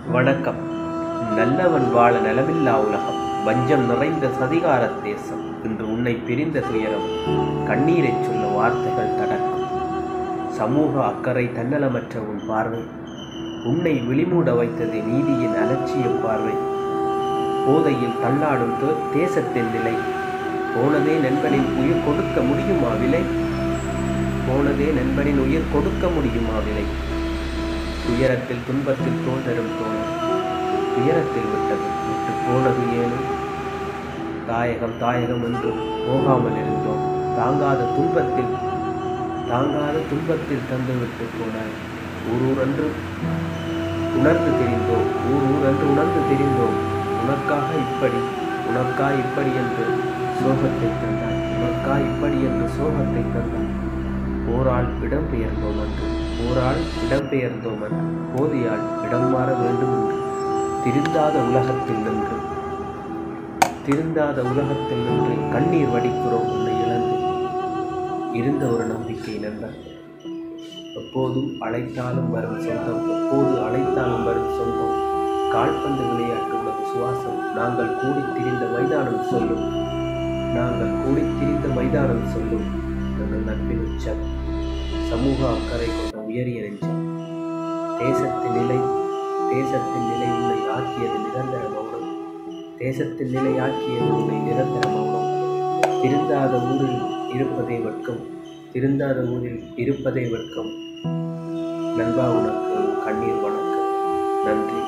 வணக்கம் நல்லவன் வாழ நலமில்லா உலகம் வஞ்சம் நிறைந்த சதிகார தேசம் இன்று உன்னை பிரிந்த துயரம் கண்ணீரைச் சொல்ல வார்த்தைகள் தடக்கும் சமூக அக்கறை தன்னலமற்ற உன் பார்வை உன்னை விழிமூட வைத்தது நீதியின் அலட்சிய பார்வை போதையில் தள்ளாடும் தே- தேசத்தின் நிலை போனதே நண்பனின் உயிர் கொடுக்க முடியுமா விலை போனதே நண்பனின் உயிர் கொடுக்க முடியுமா விலை துயரத்தில் துன்பத்தில் தோல் தரும் தோணும் துயரத்தில் விட்டது விட்டு போனது ஏனும் தாயகம் தாயகம் என்று போகாமல் இருந்தோம் தாங்காத துன்பத்தில் தாங்காத துன்பத்தில் தந்துவிட்டு போனாய் ஊர் ஊரன்று உணர்ந்து தெரிந்தோம் ஊர் ஊரன்று உணர்ந்து தெரிந்தோம் உனக்காக இப்படி உனக்கா இப்படி என்று சோகத்தை தந்தாய் உனக்கா இப்படி என்று சோகத்தை தந்தாய் போரால் இடம்பெயர்ந்தோம் என்று போரால் இடம்பெயர்ந்தோம் என்று போதியால் இடம் மாற வேண்டும் என்று திருந்தாத உலகத்தில் நின்று திருந்தாத உலகத்தில் நின்று கண்ணீர் வடிக்கிறோம் உன்னை இழந்து இருந்த ஒரு நம்பிக்கை நண்பர் எப்போதும் அழைத்தாலும் வரும் சொந்தம் எப்போது அழைத்தாலும் வரும் சொந்தம் கால்பந்து விளையாட்டு உனது சுவாசம் நாங்கள் கூடித் திரிந்த மைதானம் சொல்லும் நாங்கள் கூடித் திரிந்த மைதானம் சொல்லும் எங்கள் நட்பின் உச்சம் சமூக அக்கறை கொண்ட உயரிய நெஞ்சம் தேசத்தின் நிலை தேசத்தின் நிலை உன்னை ஆக்கியது நிரந்தர மௌனம் தேசத்தின் நிலை ஆக்கியது உன்னை நிரந்தர மௌனம் திருந்தாத ஊரில் இருப்பதே வெட்கம் திருந்தாத ஊரில் இருப்பதே வெட்கம் நண்பா உனக்கு கண்ணீர் வணக்கம் நன்றி